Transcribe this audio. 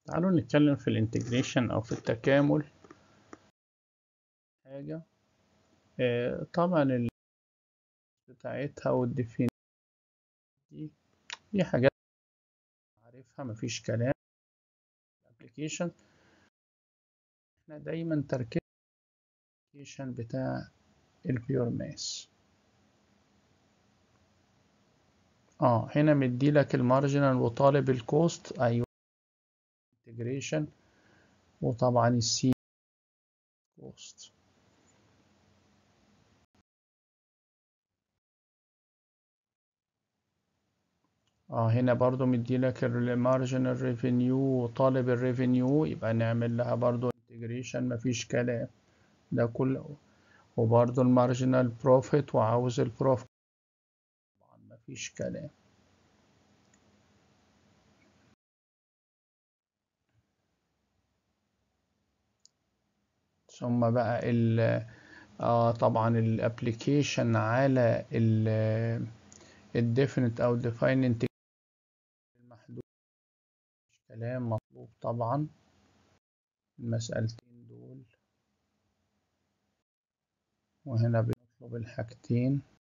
تعالوا نتكلم في الانتجريشن او في التكامل حاجة آه، طبعا ال بتاعتها والديفين دي دي حاجات عارفها مفيش كلام الابليكيشن احنا دايما تركيز الابليكيشن بتاع البيور ماس اه هنا مدي لك المارجنال وطالب الكوست ايوه انتجريشن وطبعا السي كوست اه هنا برضو مدي لك المارجنال ريفينيو وطالب الريفينيو يبقى نعمل لها برضو انتجريشن مفيش كلام ده كله وبرضو المارجنال بروفيت وعاوز البروفيت طبعا مفيش كلام ثم بقى ال آه طبعا الابليكيشن على ال الديفينيت او ديفاين المحدود مش كلام مطلوب طبعا المسألتين دول وهنا بنطلب الحاجتين